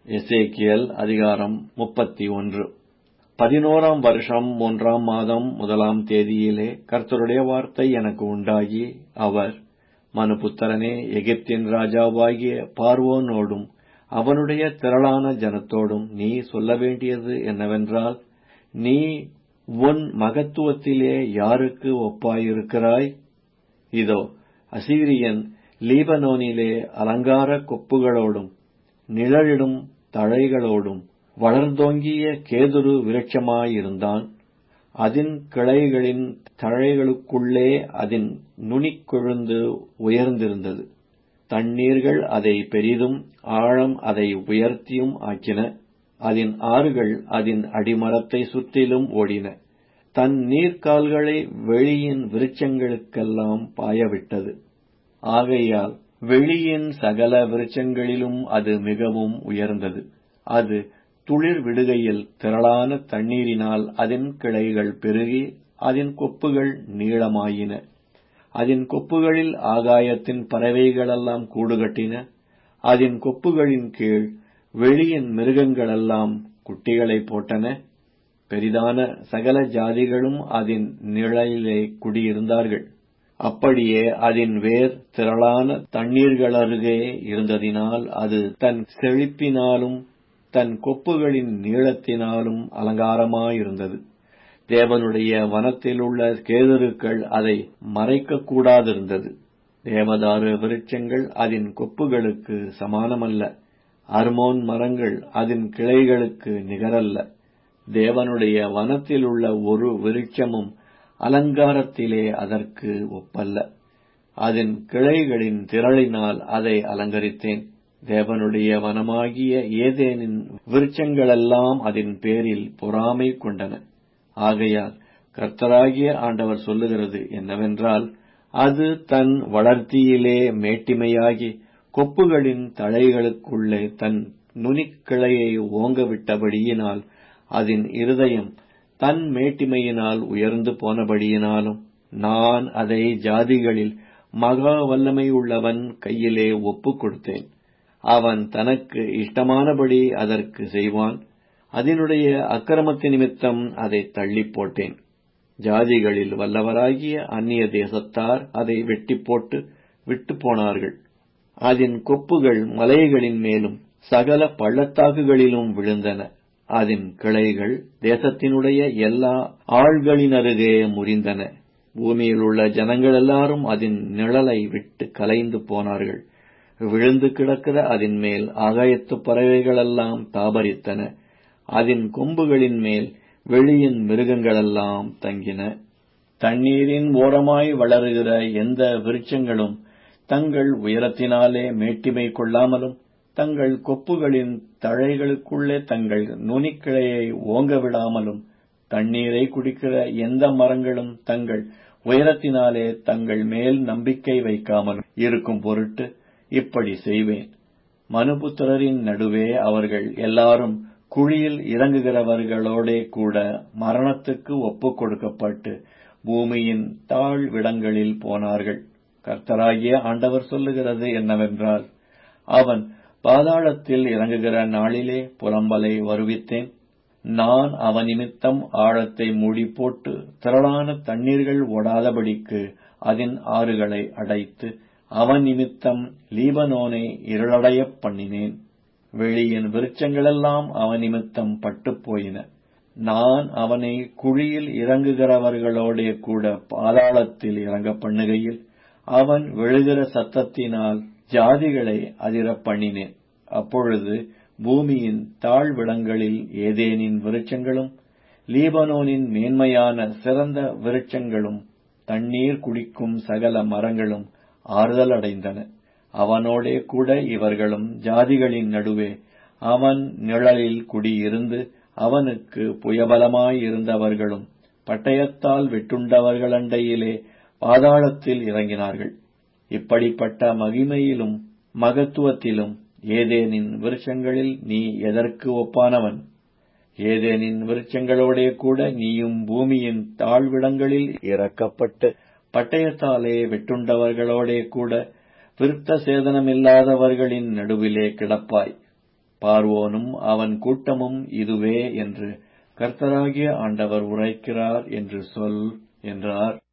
எசேக்கியேல் அதிகாரம் முப்பத்தி ஒன்று பதினோராம் வருஷம் மூன்றாம் மாதம் முதலாம் தேதியிலே கர்த்தருடைய வார்த்தை எனக்கு உண்டாகி அவர் மனுபுத்திரனே எகிப்தின் ராஜாவாகிய பார்வோனோடும் அவனுடைய திரளான ஜனத்தோடும் நீ சொல்ல வேண்டியது என்னவென்றால் நீ உன் மகத்துவத்திலே யாருக்கு ஒப்பாயிருக்கிறாய் இதோ அசீரியன் லீபனோனிலே அலங்கார கொப்புகளோடும் நிழலிடும் தழைகளோடும் வளர்ந்தோங்கிய கேதுரு விருட்சமாயிருந்தான் அதின் கிளைகளின் தழைகளுக்குள்ளே அதின் நுனி கொழுந்து உயர்ந்திருந்தது தண்ணீர்கள் அதை பெரிதும் ஆழம் அதை உயர்த்தியும் ஆக்கின அதன் ஆறுகள் அதன் அடிமரத்தை சுற்றிலும் ஓடின தன் நீர்க்கால்களை வெளியின் விருட்சங்களுக்கெல்லாம் பாயவிட்டது ஆகையால் வெளியின் சகல விருட்சங்களிலும் அது மிகவும் உயர்ந்தது அது துளிர் விடுகையில் திரளான தண்ணீரினால் அதன் கிளைகள் பெருகி அதன் கொப்புகள் நீளமாயின அதன் கொப்புகளில் ஆகாயத்தின் பறவைகளெல்லாம் கூடுகட்டின அதன் கொப்புகளின் கீழ் வெளியின் மிருகங்களெல்லாம் குட்டிகளை போட்டன பெரிதான சகல ஜாதிகளும் அதன் நிழலிலே குடியிருந்தார்கள் அப்படியே அதன் வேர் திரளான தண்ணீர்களருகே இருந்ததினால் அது தன் செழிப்பினாலும் தன் கொப்புகளின் நீளத்தினாலும் அலங்காரமாயிருந்தது தேவனுடைய வனத்தில் உள்ள கேதருக்கள் அதை மறைக்கக்கூடாதிருந்தது தேவதாரு விருட்சங்கள் அதன் கொப்புகளுக்கு சமானமல்ல அர்மோன் மரங்கள் அதன் கிளைகளுக்கு நிகரல்ல தேவனுடைய வனத்தில் உள்ள ஒரு விருட்சமும் அலங்காரத்திலே அதற்கு ஒப்பல்ல அதன் கிளைகளின் திரளினால் அதை அலங்கரித்தேன் தேவனுடைய வனமாகிய ஏதேனின் விருட்சங்களெல்லாம் அதன் பேரில் பொறாமை கொண்டன ஆகையால் கர்த்தராகிய ஆண்டவர் சொல்லுகிறது என்னவென்றால் அது தன் வளர்த்தியிலே மேட்டிமையாகி கொப்புகளின் தழைகளுக்குள்ளே தன் நுனிக்கிளையை ஓங்கவிட்டபடியினால் அதன் இருதயம் தன் மேட்டிமையினால் உயர்ந்து போனபடியினாலும் நான் அதை ஜாதிகளில் மகா வல்லமையுள்ளவன் கையிலே ஒப்புக் கொடுத்தேன் அவன் தனக்கு இஷ்டமானபடி அதற்கு செய்வான் அதனுடைய அக்கிரமத்து நிமித்தம் அதை தள்ளி போட்டேன் ஜாதிகளில் வல்லவராகிய அந்நிய தேசத்தார் அதை வெட்டி போட்டு விட்டு போனார்கள் அதன் கொப்புகள் மலைகளின் மேலும் சகல பள்ளத்தாக்குகளிலும் விழுந்தன அதன் கிளைகள் தேசத்தினுடைய எல்லா ஆள்களினருகே முறிந்தன பூமியில் உள்ள ஜனங்கள் எல்லாரும் அதன் நிழலை விட்டு கலைந்து போனார்கள் விழுந்து கிடக்கிற அதன் மேல் ஆகாயத்து பறவைகளெல்லாம் தாபரித்தன அதன் கொம்புகளின் மேல் வெளியின் மிருகங்களெல்லாம் தங்கின தண்ணீரின் ஓரமாய் வளருகிற எந்த விருட்சங்களும் தங்கள் உயரத்தினாலே மேட்டிமை கொள்ளாமலும் தங்கள் கொப்புகளின் தழைகளுக்குள்ளே தங்கள் நுனிக்கிளையை ஓங்க விடாமலும் தண்ணீரை குடிக்கிற எந்த மரங்களும் தங்கள் உயரத்தினாலே தங்கள் மேல் நம்பிக்கை வைக்காமலும் இருக்கும் பொருட்டு இப்படி செய்வேன் மனுபுத்திரரின் நடுவே அவர்கள் எல்லாரும் குழியில் இறங்குகிறவர்களோடே கூட மரணத்துக்கு ஒப்புக் கொடுக்கப்பட்டு பூமியின் தாழ்விடங்களில் போனார்கள் கர்த்தராகிய ஆண்டவர் சொல்லுகிறது என்னவென்றால் அவன் பாதாளத்தில் இறங்குகிற நாளிலே புலம்பலை வருவித்தேன் நான் அவன் நிமித்தம் ஆழத்தை மூடி போட்டு திரளான தண்ணீர்கள் ஓடாதபடிக்கு அதன் ஆறுகளை அடைத்து அவன் நிமித்தம் லீபனோனை இருளடையப் பண்ணினேன் வெளியின் விருட்சங்களெல்லாம் அவன் நிமித்தம் பட்டுப் போயின நான் அவனை குழியில் இறங்குகிறவர்களோடே கூட பாதாளத்தில் இறங்க பண்ணுகையில் அவன் விழுகிற சத்தத்தினால் ஜாதிகளை அதிரப் பண்ணினேன் அப்பொழுது பூமியின் தாழ்விடங்களில் ஏதேனின் விருட்சங்களும் லீபனோனின் மேன்மையான சிறந்த விருட்சங்களும் தண்ணீர் குடிக்கும் சகல மரங்களும் ஆறுதல் அடைந்தன அவனோடே கூட இவர்களும் ஜாதிகளின் நடுவே அவன் நிழலில் குடியிருந்து அவனுக்கு புயபலமாயிருந்தவர்களும் பட்டயத்தால் வெட்டுண்டவர்களண்டையிலே பாதாளத்தில் இறங்கினார்கள் இப்படிப்பட்ட மகிமையிலும் மகத்துவத்திலும் ஏதேனின் விருட்சங்களில் நீ எதற்கு ஒப்பானவன் ஏதேனின் விருட்சங்களோடே கூட நீயும் பூமியின் தாழ்விடங்களில் இறக்கப்பட்டு பட்டயத்தாலே வெட்டுண்டவர்களோடே கூட விருத்த சேதனமில்லாதவர்களின் நடுவிலே கிடப்பாய் பார்வோனும் அவன் கூட்டமும் இதுவே என்று கர்த்தராகிய ஆண்டவர் உரைக்கிறார் என்று சொல் என்றார்